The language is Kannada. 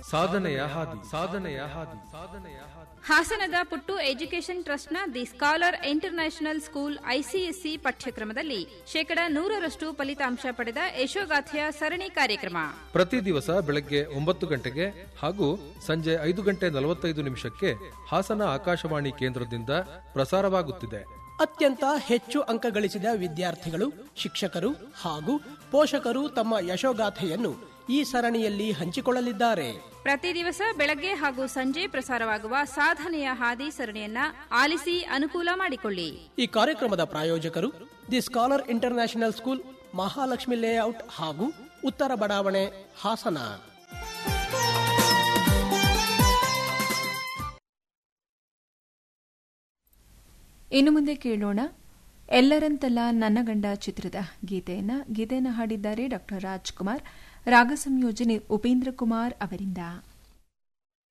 ಸಾಧನೆಯ ಹಾದಿ ಸಾಧನೆಯ ಹಾದಿ ಸಾಧನೆಯ ಹಾದಿ ಹಾಸನದ ಪುಟ್ಟು ಎಜುಕೇಷನ್ ಟ್ರಸ್ಟ್ನ the scholar international school ICSE ಪಠ್ಯಕ್ರಮದಲ್ಲಿ ಶೇಕಡ ನೂರರಷ್ಟು ಫಲಿತಾಂಶ ಪಡೆದ ಯಶೋಗಾಥೆಯ ಸರಣಿ ಕಾರ್ಯಕ್ರಮ ಪ್ರತಿ ದಿವಸ ಬೆಳಗ್ಗೆ ಒಂಬತ್ತು ಗಂಟೆಗೆ ಹಾಗೂ ಸಂಜೆ ಐದು ಗಂಟೆ ನಲವತ್ತೈದು ನಿಮಿಷಕ್ಕೆ ಹಾಸನ ಆಕಾಶವಾಣಿ ಕೇಂದ್ರದಿಂದ ಪ್ರಸಾರವಾಗುತ್ತಿದೆ ಅತ್ಯಂತ ಹೆಚ್ಚು ಅಂಕ ಗಳಿಸಿದ ವಿದ್ಯಾರ್ಥಿಗಳು ಶಿಕ್ಷಕರು ಹಾಗೂ ಪೋಷಕರು ತಮ್ಮ ಯಶೋಗಾಥೆಯನ್ನು ಈ ಸರಣಿಯಲ್ಲಿ ಹಂಚಿಕೊಳ್ಳಲಿದ್ದಾರೆ ಪ್ರತಿ ದಿವಸ ಬೆಳಗ್ಗೆ ಹಾಗೂ ಸಂಜೆ ಪ್ರಸಾರವಾಗುವ ಸಾಧನೆಯ ಹಾದಿ ಸರಣಿಯನ್ನ ಆಲಿಸಿ ಅನುಕೂಲ ಮಾಡಿಕೊಳ್ಳಿ ಈ ಕಾರ್ಯಕ್ರಮದ ಪ್ರಾಯೋಜಕರು the scholar international school Mahalakshmi layout ಹಾಗೂ ಉತ್ತರ ಬಡಾವಣೆ ಹಾಸನ ಇನ್ನು ಮುಂದೆ ಕೇಳೋಣ ಎಲ್ಲರಂತಲ್ಲ ನನ್ನ ಗಂಡ ಚಿತ್ರದ ಗೀತೆಯನ್ನ ಗೀತೆಯನ್ನು ಹಾಡಿದ್ದಾರೆ ಡಾಕ್ಟರ್ ರಾಜ್ಕುಮಾರ್ ರಾಗ ಸಂಯೋಜನೆ ಉಪೇಂದ್ರ ಕುಮಾರ್ ಅವರಿಂದ